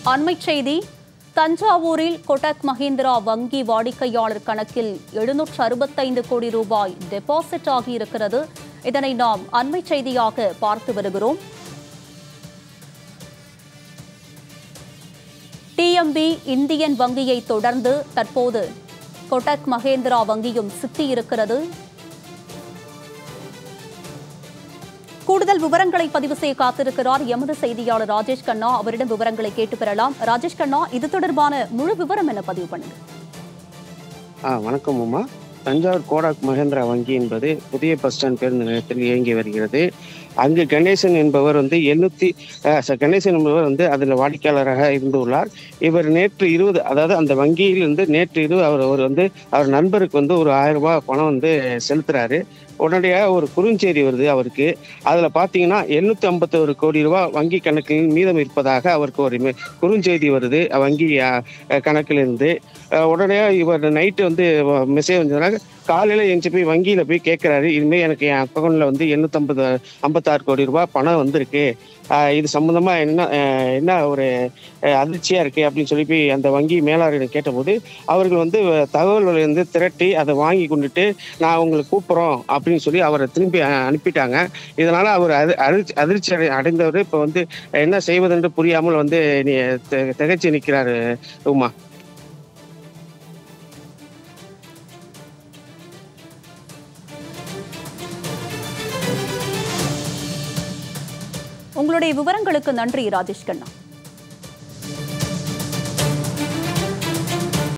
அண்மைச் செய்தி தஞ்சாவூரில் கொடக் மஹிந்திரா வங்கி வாடிக்கையாளர் கணக்கில் எழுநூற்று அறுபத்தைந்து கோடி ரூபாய் டெபாசிட் ஆகியிருக்கிறது இதனை நாம் அண்மைச் செய்தியாக பார்த்து வருகிறோம் டிஎம்பி இந்தியன் வங்கியை தொடர்ந்து தற்போது கொடக் மகேந்திரா வங்கியும் சிக்கியிருக்கிறது கூடுதல் விவரங்களை பதிவு செய்ய காத்திருக்கிறார் எமது செய்தியாளர் ராஜேஷ் கண்ணா அவரிடம் விவரங்களை கேட்டு பெறலாம் ராஜேஷ் கண்ணா இது தொடர்பான முழு விவரம் என பதிவு பண்ணுங்க ஆ வணக்கம் உமா தஞ்சாவூர் கோடாக் மகேந்திரா வங்கி என்பது புதிய பஸ் ஸ்டாண்ட் பேருந்து நிலையத்தில் இயங்கி வருகிறது அங்கு கணேசன் என்பவர் வந்து எண்ணூத்தி அஹ், ச- கணேசன் என்பவர் வந்து அதில் வாடிக்கையாளராக இருந்துள்ளார் இவர் நேற்று இருபது அதாவது அந்த வங்கியில் இருந்து நேற்று இருபது அவர் அவர் வந்து அவர் நண்பருக்கு வந்து ஒரு ஆயிரம் ரூபாய் பணம் வந்து செலுத்துறாரு உடனடியாக ஒரு குறுஞ்செய்தி வருது அவருக்கு அதில் பார்த்தீங்கன்னா எண்ணூற்றி ஐம்பத்தோரு கோடி ரூபாய் வங்கி கணக்கில் மீதம் இருப்பதாக அவருக்கு ஒரு மெ- குறுஞ்செய்தி வருது வங்கி அஹ், அஹ், கணக்கிலிருந்து அஹ், உடனே இவர் நைட்டு வந்து மெசேஜ் வந்ததுனால காலையில் எஞ்சி போய் வங்கியில் போய் கேட்குறாரு இனிமேல் எனக்கு என் அக்கௌண்ட்டில் வந்து எண்ணூற்றம்பது ஐம்பத்தாறு கோடி ரூபாய் பணம் வந்திருக்கு அஹ், இது சம்மந்தமாக என்ன அஹ், என்ன ஒரு அஹ், அதிர்ச்சியா இருக்கு அப்படின்னு சொல்லி போய் அந்த வங்கி மேலாளரிடம் கேட்டபோது அவர்கள் வந்து தகவல்களை வந்து திரட்டி அதை வாங்கி கொண்டுட்டு நான் உங்களை கூப்பிட்றோம் அப்படின்னு சொல்லி அவரை திரும்பி அ- அனுப்பிட்டாங்க இதனால அவர் அது அதிர்ச்சி அதிர்ச்சி அடை- அடைந்தவர் இப்போ வந்து என்ன செய்வதென்று புரியாமல் வந்து நீ தி- திகைச்சு நிற்கிறாரு உமா உங்களுடைய விவரங்களுக்கு நன்றி ராஜேஷ் கண்ணா